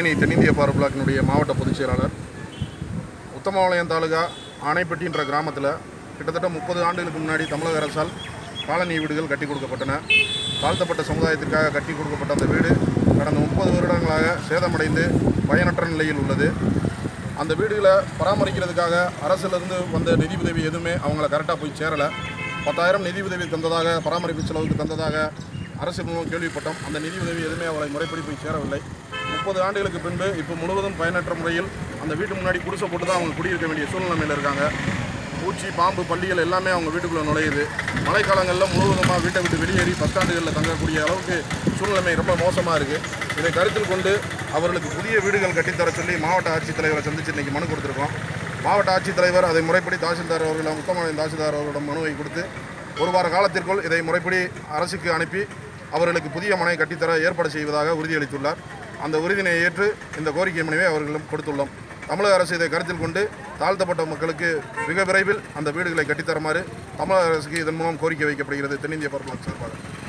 தேனி தென்னிந்திய பார் பிளாக்கினுடைய மாவட்ட பொதுச் செயலாளர் உத்தமபாளையம் தாலுகா ஆனைப்பட்டின்ற கிராமத்தில் கிட்டத்தட்ட முப்பது ஆண்டுகளுக்கு முன்னாடி தமிழக அரசால் காலனி வீடுகள் கட்டி கொடுக்கப்பட்டன தாழ்த்தப்பட்ட சமுதாயத்திற்காக கட்டி கொடுக்கப்பட்ட அந்த வீடு கடந்த முப்பது வருடங்களாக சேதமடைந்து பயனற்ற நிலையில் உள்ளது அந்த வீடுகளை பராமரிக்கிறதுக்காக அரசிலிருந்து வந்த நிதி உதவி எதுவுமே அவங்கள கரெக்டாக போய் சேரலை பத்தாயிரம் நிதி உதவி தந்ததாக பராமரிப்பு செலவுக்கு தந்ததாக அரசு மூலம் கேள்விப்பட்டோம் அந்த நிதி உதவி எதுவுமே அவளை முறைப்படி போய் சேரவில்லை முப்பது ஆண்டுகளுக்கு பின்பு இப்போ முழுவதும் பயனற்ற முறையில் அந்த வீட்டு முன்னாடி குடிசை போட்டு தான் அவங்க குடியிருக்க வேண்டிய சூழ்நிலையில் இருக்காங்க பூச்சி பாம்பு பள்ளிகள் எல்லாமே அவங்க வீட்டுக்குள்ளே நுழையுது மழைக்காலங்களில் முழுவதுமாக வீட்டை விட்டு வெளியேறி பஸ் ஸ்டாண்டுகளில் தங்கக்கூடிய அளவுக்கு சூழ்நிலை ரொம்ப மோசமாக இருக்குது இதை கருத்தில் கொண்டு அவர்களுக்கு புதிய வீடுகள் கட்டித்தர சொல்லி மாவட்ட ஆட்சித்தலைவரை சந்தித்து இன்றைக்கி மனு கொடுத்துருக்கோம் மாவட்ட ஆட்சித்தலைவர் அதை முறைப்படி தாசில்தார் அவர்களிடம் முத்தமாநில தாசில்தார் அவர்களிடம் மனுவை கொடுத்து ஒரு வார காலத்திற்குள் இதை முறைப்படி அரசுக்கு அனுப்பி அவர்களுக்கு புதிய மனை கட்டித்தர ஏற்பாடு செய்வதாக உறுதியளித்துள்ளார் அந்த உறுதியை ஏற்று இந்த கோரிக்கை மனுவை அவர்களிடம் கொடுத்துள்ளோம் தமிழக அரசு இதை கருத்தில் கொண்டு தாழ்த்தப்பட்ட மக்களுக்கு மிக விரைவில் அந்த வீடுகளை கட்டித்தருமாறு தமிழக அரசுக்கு இதன் மூலம் கோரிக்கை வைக்கப்படுகிறது தென்னிந்திய பரப்பு சார்பாக